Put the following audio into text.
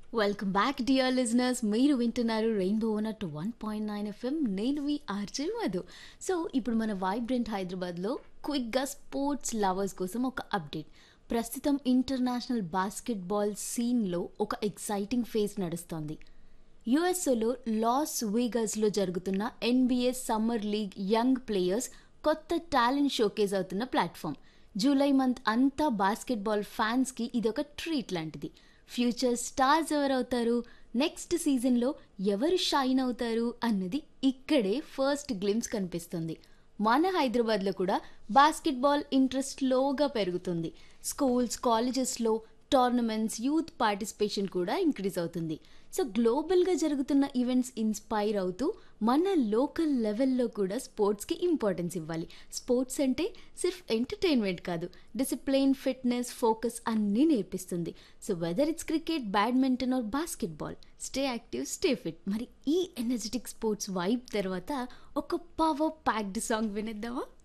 welcome back dear listeners మీరు వింటున్నారు rainbow nought one point nine FM నేను మీ ఆర్జే మధు సో ఇప్పుడు మన వైబ్రెంట్ హైదరాబాద్లో క్విక్గా స్పోర్ట్స్ లవర్స్ కోసం ఒక అప్డేట్ ప్రస్తుతం ఇంటర్నేషనల్ బాస్కెట్బాల్ సీన్లో ఒక ఎక్సైటింగ్ ఫేజ్ నడుస్తోంది యుఎస్ఓలో లాస్ వీగస్లో జరుగుతున్న NBA summer league young players కొత్త టాలెంట్ షోకేజ్ అవుతున్న ప్లాట్ఫామ్ జూలై మంత్ అంతా బాస్కెట్బాల్ ఫ్యాన్స్కి ఇది ఒక ట్రీట్ లాంటిది ఫ్యూచర్ స్టార్స్ ఎవరవుతారు నెక్స్ట్ సీజన్లో ఎవరు షైన్ అవుతారు అన్నది ఇక్కడే ఫస్ట్ గ్లిమ్స్ కనిపిస్తుంది మన హైదరాబాద్లో కూడా బాస్కెట్బాల్ ఇంట్రెస్ట్ స్లోగా పెరుగుతుంది స్కూల్స్ కాలేజెస్లో టోర్నమెంట్స్ యూత్ పార్టిసిపేషన్ కూడా ఇంక్రీజ్ అవుతుంది సో గ్లోబల్గా జరుగుతున్న ఈవెంట్స్ ఇన్స్పైర్ అవుతూ మన లోకల్ లెవెల్లో కూడా స్పోర్ట్స్కి ఇంపార్టెన్స్ ఇవ్వాలి స్పోర్ట్స్ అంటే సిర్ఫ్ ఎంటర్టైన్మెంట్ కాదు డిసిప్లిన్ ఫిట్నెస్ ఫోకస్ అన్నీ నేర్పిస్తుంది so whether it's cricket badminton or basketball stay active stay fit మరి ఈ ఎనర్జెటిక్ స్పోర్ట్స్ వైబ్ తర్వాత ఒక పవర్ ప్యాక్డ్ సాంగ్ వినేద్దామా